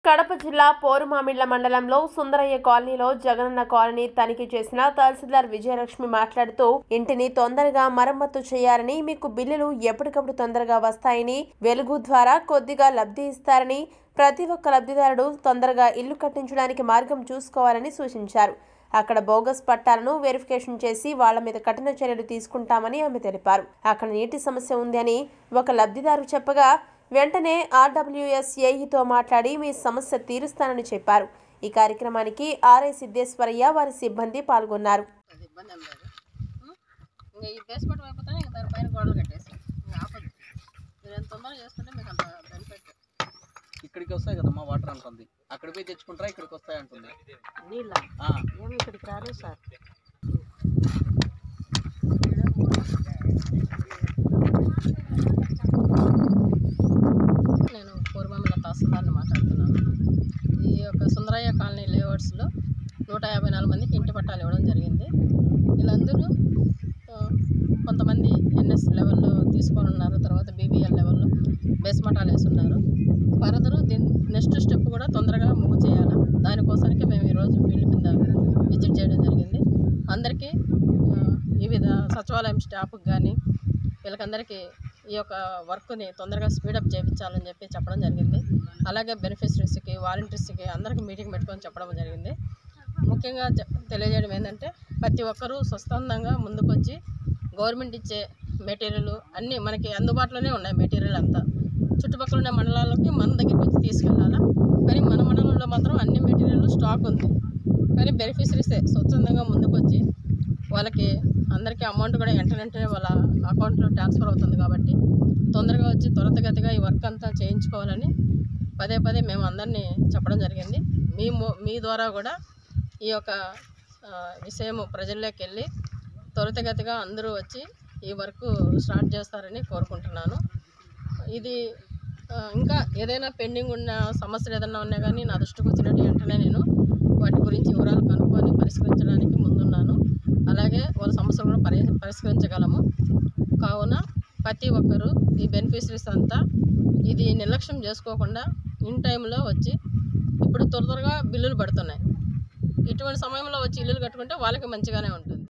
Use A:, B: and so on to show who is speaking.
A: కడప జిల్లా పోరుమామిళ్ల మండలంలో సుందరయ్య కాలనీలో జగనన్న కాలనీ తనిఖీ చేసిన తహసీల్దార్ విజయలక్ష్మి మాట్లాడుతూ ఇంటిని తొందరగా మరమ్మతు చేయాలని మీకు బిల్లులు ఎప్పటికప్పుడు తొందరగా వస్తాయని వెలుగు ద్వారా కొద్దిగా లబ్ధి ఇస్తారని ప్రతి ఒక్క లబ్ధిదారుడు తొందరగా ఇల్లు కట్టించడానికి మార్గం చూసుకోవాలని సూచించారు అక్కడ బోగస్ పట్టాలను వెరిఫికేషన్ చేసి వాళ్ల మీద కఠిన చర్యలు తీసుకుంటామని ఆమె తెలిపారు అక్కడ నీటి సమస్య ఉంది అని ఒక లబ్ధిదారు చెప్పగా వెంటనే ఆర్డబ్ల్యూఎస్ ఏఈతో మాట్లాడి మీ సమస్య తీరుస్తానని చెప్పారు ఈ కార్యక్రమానికి ఆర్ఐ సిద్ధేశ్వరయ్య వారి సిబ్బంది పాల్గొన్నారు
B: అది ఇబ్బంది ఏం లేదు ఉం? ఇంకా ఈ బేస్మెంట్ అయిపోతేనే ఇంకా దానిపైన గోడలు కట్టేసి ఇంకా ఆపదు మీరు ఎంత తొందరగా చేసుకుంటే మీకు అంత బెనిఫిట్
C: ఇక్కడికి వస్తాయి కదమ్మా వాటర్ అంటుంది అక్కడ పోయి తెచ్చుకుంటారా ఇక్కడికి వస్తాయి అంటుంది
B: నీళ్ళ
C: ఆ,
B: ఏమి ఇక్కడికి రాలేదు సార్ నేను పూర్వమిల తహసీల్దార్ని మాట్లాడుతున్నాను ఈ యొక్క సుందరయ్య కాలనీ లేఅవుట్స్లో నూట యాభై నాలుగు మందికి ఇంటి పట్టాలు ఇవ్వడం జరిగింది వీళ్ళందరూ ఆ, కొంతమంది ఎన్ఎస్ లెవెల్లో తీసుకొని ఉన్నారు తర్వాత బీబీఎల్ లెవెల్లో బేస్ మటాలు వేస్తున్నారు ఫర్దర్ దీని నెక్స్ట్ స్టెప్ కూడా తొందరగా మూవ్ చేయాలి దానికోసానికి మేము ఈరోజు ఫీల్డ్ మీద విజిట్ చేయడం జరిగింది అందరికీ ఆ, వివిధ సచివాలయం స్టాఫ్కి కానీ వీళ్ళకందరికీ ఈ యొక్క వర్క్ని తొందరగా స్పీడప్ చేయించాలని చెప్పి చెప్పడం జరిగింది అలాగే బెనిఫిషరీస్కి వాలంటీర్స్కి అందరికీ మీటింగ్ పెట్టుకొని చెప్పడం జరిగింది ముఖ్యంగా చె- తెలియజేయడం ఏంటంటే ప్రతి ఒక్కరూ స్వచ్ఛందంగా ముందుకొచ్చి గవర్నమెంట్ ఇచ్చే మెటీరియల్ అన్నీ మనకి అందుబాటులోనే ఉన్నాయి మెటీరియల్ అంతా చుట్టుపక్కల ఉన్న మండలాలకి మన దగ్గరికి వచ్చి తీసుకెళ్ళాలా కానీ మన మండలంలో మాత్రం అన్ని మెటీరియల్ స్టాక్ ఉంది కానీ బెనిఫిషరీసే స్వచ్ఛందంగా ముందుకొచ్చి వాళ్ళకి అందరికీ అమౌంట్ కూడా వెంటనే వాళ్ళ అకౌంట్లో ట్రాన్స్ఫర్ అవుతుంది కాబట్టి తొందరగా వచ్చి త్వరితగతిగా ఈ వర్క్ అంతా చేయించుకోవాలని పదే పదే మేము అందరినీ చెప్పడం జరిగింది మీ మో- మీ ద్వారా కూడా ఈ యొక్క ఆ, విషయం ప్రజల్లోకి వెళ్ళి త్వరితగతిగా అందరూ వచ్చి ఈ వర్క్ స్టార్ట్ చేస్తారని కోరుకుంటున్నాను ఇది ఆ, ఇంకా ఏదైనా పెండింగ్ ఉన్న సమస్యలు ఏదైనా ఉన్నా కానీ నా దృష్టికి వచ్చినట్టు వెంటనే నేను వాటి గురించి వివరాలు కనుక్కొని పరిష్కరించడానికి ముందున్నాను అలాగే వాళ్ళ సమస్యలు కూడా పరి పరిష్కరించగలము కావున ప్రతి ఒక్కరూ ఈ బెనిఫిషరీస్ అంతా ఇది నిర్లక్ష్యం చేసుకోకుండా ఇన్ టైంలో వచ్చి ఇప్పుడు త్వర త్వరగా బిల్లులు పడుతున్నాయి ఇటువంటి సమయంలో వచ్చి ఇల్లులు కట్టుకుంటే వాళ్ళకి మంచిగానే ఉంటుంది